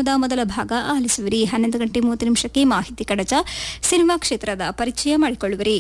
ಕಾರ್ಯಕ್ರಮದ ಮೊದಲ ಭಾಗ ಆಲಿಸುವಿರಿ ಹನ್ನೊಂದು ಗಂಟೆ ಮೂವತ್ತು ನಿಮಿಷಕ್ಕೆ ಮಾಹಿತಿ ಕಡಚ ಸಿನಿಮಾ ಕ್ಷೇತ್ರದ ಪರಿಚಯ ಮಾಡಿಕೊಳ್ಳುವಿರಿ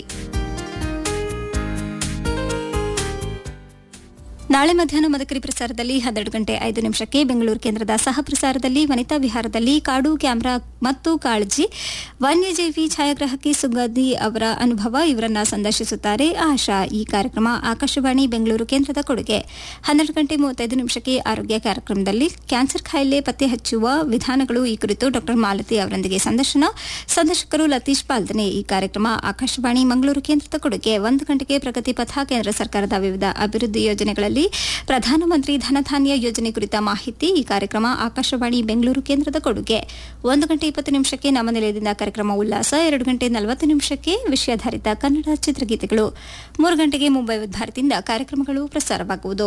ನಾಳೆ ಮಧ್ಯಾಹ್ನ ಮದಕರಿ ಪ್ರಸಾರದಲ್ಲಿ ಹನ್ನೆರಡು ಗಂಟೆ ಐದು ನಿಮಿಷಕ್ಕೆ ಬೆಂಗಳೂರು ಕೇಂದ್ರದ ಸಹ ಪ್ರಸಾರದಲ್ಲಿ ವನಿತಾ ವಿಹಾರದಲ್ಲಿ ಕಾಡು ಕ್ಯಾಮೆರಾ ಮತ್ತು ಕಾಳಜಿ ವನ್ಯಜೀವಿ ಛಾಯಾಗ್ರಾಹಕಿ ಸುಗಂಧಿ ಅವರ ಅನುಭವ ಇವರನ್ನ ಸಂದರ್ಶಿಸುತ್ತಾರೆ ಆಶಾ ಈ ಕಾರ್ಯಕ್ರಮ ಆಕಾಶವಾಣಿ ಬೆಂಗಳೂರು ಕೇಂದ್ರದ ಕೊಡುಗೆ ಹನ್ನೆರಡು ಗಂಟೆ ಮೂವತ್ತೈದು ನಿಮಿಷಕ್ಕೆ ಆರೋಗ್ಯ ಕಾರ್ಯಕ್ರಮದಲ್ಲಿ ಕ್ಯಾನ್ಸರ್ ಕಾಯಿಲೆ ಪತ್ತೆ ಹಚ್ಚುವ ವಿಧಾನಗಳು ಈ ಕುರಿತು ಡಾ ಮಾಲತಿ ಅವರೊಂದಿಗೆ ಸಂದರ್ಶನ ಸಂದರ್ಶಕರು ಲತೀಶ್ ಪಾಲ್ದನೆ ಈ ಕಾರ್ಯಕ್ರಮ ಆಕಾಶವಾಣಿ ಮಂಗಳೂರು ಕೇಂದ್ರದ ಕೊಡುಗೆ ಒಂದು ಗಂಟೆಗೆ ಪ್ರಗತಿ ಪಥ ಕೇಂದ್ರ ಸರ್ಕಾರದ ವಿವಿಧ ಅಭಿವೃದ್ಧಿ ಯೋಜನೆಗಳಲ್ಲಿ ಪ್ರಧಾನಮಂತ್ರಿ ಧನಧಾನ್ಯ ಯೋಜನೆ ಕುರಿತ ಮಾಹಿತಿ ಈ ಕಾರ್ಯಕ್ರಮ ಆಕಾಶವಾಣಿ ಬೆಂಗಳೂರು ಕೇಂದ್ರದ ಕೊಡುಗೆ ಒಂದು ಗಂಟೆ ಇಪ್ಪತ್ತು ನಿಮಿಷಕ್ಕೆ ನಮ್ಮ ನಿಲಯದಿಂದ ಕಾರ್ಯಕ್ರಮ ಉಲ್ಲಾಸ ಎರಡು ಗಂಟೆ ನಲವತ್ತು ನಿಮಿಷಕ್ಕೆ ವಿಷಯಾಧಾರಿತ ಕನ್ನಡ ಚಿತ್ರಗೀತೆಗಳು ಮೂರು ಗಂಟೆಗೆ ಮುಂಬೈ ಭಾರತಿಯಿಂದ ಕಾರ್ಯಕ್ರಮಗಳು ಪ್ರಸಾರವಾಗುವುದು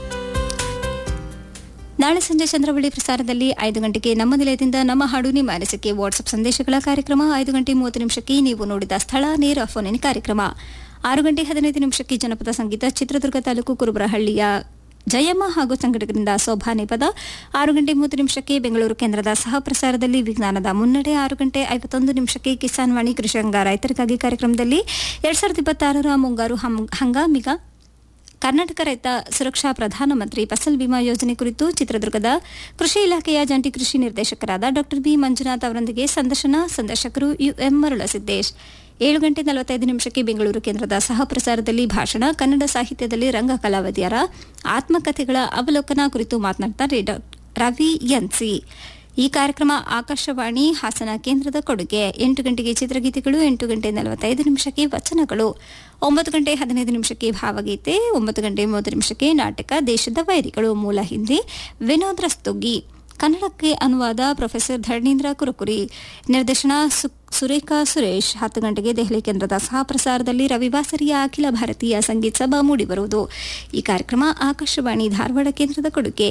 ನಾಳೆ ಸಂಜೆ ಚಂದ್ರವಳ್ಳಿ ಪ್ರಸಾರದಲ್ಲಿ ಐದು ಗಂಟೆಗೆ ನಮ್ಮ ನಿಲಯದಿಂದ ನಮ್ಮ ಹಾಡು ನಿಮ್ಮ ಅನಿಸಿಕೆ ವಾಟ್ಸ್ಆಪ್ ಸಂದೇಶಗಳ ಕಾರ್ಯಕ್ರಮ ಐದು ಗಂಟೆ ಮೂವತ್ತು ನಿಮಿಷಕ್ಕೆ ನೀವು ನೋಡಿದ ಸ್ಥಳ ನೇರ ಫೋನ್ ಇನ್ ಕಾರ್ಯಕ್ರಮ ಆರು ಗಂಟೆ ಹದಿನೈದು ನಿಮಿಷಕ್ಕೆ ಜನಪದ ಸಂಗೀತ ಚಿತ್ರದುರ್ಗ ತಾಲೂಕು ಕುರುಬರಹಳ್ಳಿಯ ಜಯಮ್ಮ ಹಾಗೂ ಸಂಘಟಕರಿಂದ ಸೋಭಾನೆ ಪದ ಆರು ಗಂಟೆ ಮೂವತ್ತು ನಿಮಿಷಕ್ಕೆ ಬೆಂಗಳೂರು ಕೇಂದ್ರದ ಸಹ ಪ್ರಸಾರದಲ್ಲಿ ವಿಜ್ಞಾನದ ಮುನ್ನಡೆ ಆರು ಗಂಟೆ ಐವತ್ತೊಂದು ನಿಮಿಷಕ್ಕೆ ಕಿಸಾನ್ ವಾಣಿ ಕೃಷಿರಂಗ ರೈತರಿಗಾಗಿ ಕಾರ್ಯಕ್ರಮದಲ್ಲಿ ಎರಡ್ ಸಾವಿರದ ಇಪ್ಪತ್ತಾರರ ಮುಂಗಾರು ಹಂ- ಹಂಗಾಮಿಗ ಕರ್ನಾಟಕ ರೈತ ಸುರಕ್ಷಾ ಪ್ರಧಾನಮಂತ್ರಿ ಫಸಲ್ ಬಿಮಾ ಯೋಜನೆ ಕುರಿತು ಚಿತ್ರದುರ್ಗದ ಕೃಷಿ ಇಲಾಖೆಯ ಜಂಟಿ ಕೃಷಿ ನಿರ್ದೇಶಕರಾದ ಡಾ ಬಿ ಮಂಜುನಾಥ್ ಅವರೊಂದಿಗೆ ಸಂದರ್ಶನ ಸಂದರ್ಶಕರು ಯುಎಂ ಮರುಳಸಿದ್ದೇಶ್ ಏಳು ಗಂಟೆ ನಲವತ್ತೈದು ನಿಮಿಷಕ್ಕೆ ಬೆಂಗಳೂರು ಕೇಂದ್ರದ ಸಹ ಪ್ರಸಾರದಲ್ಲಿ ಭಾಷಣ ಕನ್ನಡ ಸಾಹಿತ್ಯದಲ್ಲಿ ರಂಗ ಕಲಾವಿದರ ಆತ್ಮಕಥೆಗಳ ಅವಲೋಕನ ಕುರಿತು ಮಾತನಾಡುತ್ತಾರೆ ಡಾ ರವಿ ಎನ್ಸಿ ಈ ಕಾರ್ಯಕ್ರಮ ಆಕಾಶವಾಣಿ ಹಾಸನ ಕೇಂದ್ರದ ಕೊಡುಗೆ ಎಂಟು ಗಂಟೆಗೆ ಚಿತ್ರಗೀತೆಗಳು ಎಂಟು ಗಂಟೆ ನಲವತ್ತೈದು ನಿಮಿಷಕ್ಕೆ ವಚನಗಳು ಒಂಬತ್ತು ಗಂಟೆ ಹದಿನೈದು ನಿಮಿಷಕ್ಕೆ ಭಾವಗೀತೆ ಒಂಬತ್ತು ಗಂಟೆ ಮೂವತ್ತು ನಿಮಿಷಕ್ಕೆ ನಾಟಕ ದೇಶದ ವೈರಿಗಳು ಮೂಲ ಹಿಂದಿ ವಿನೋದ್ ರಸ್ತೋಗಿ ಕನ್ನಡಕ್ಕೆ ಅನುವಾದ ಪ್ರೊಫೆಸರ್ ಧರ್ಣೀಂದ್ರ ಕುರುಕುರಿ ನಿರ್ದೇಶನ ಸು- ಸುರೇಖಾ ಸುರೇಶ್ ಹತ್ತು ಗಂಟೆಗೆ ದೆಹಲಿ ಕೇಂದ್ರದ ಸಹ ಪ್ರಸಾರದಲ್ಲಿ ರವಿವಾಸರಿಯ ಅಖಿಲ ಭಾರತೀಯ ಸಂಗೀತ ಸಭಾ ಮೂಡಿಬರುವುದು ಈ ಕಾರ್ಯಕ್ರಮ ಆಕಾಶವಾಣಿ ಧಾರವಾಡ ಕೇಂದ್ರದ ಕೊಡುಗೆ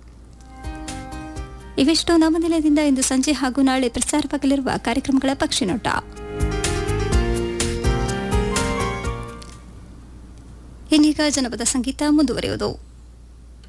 ಇವೆಷ್ಟು ನಮ್ಮ ನಿಲಯದಿಂದ ಇಂದು ಸಂಜೆ ಹಾಗೂ ನಾಳೆ ಪ್ರಸಾರವಾಗಲಿರುವ ಕಾರ್ಯಕ್ರಮಗಳ ಪಕ್ಷಿನೋಟ ಇನ್ನೀಗ ಜನಪದ ಸಂಗೀತ ಮುಂದುವರಿಯುವುದು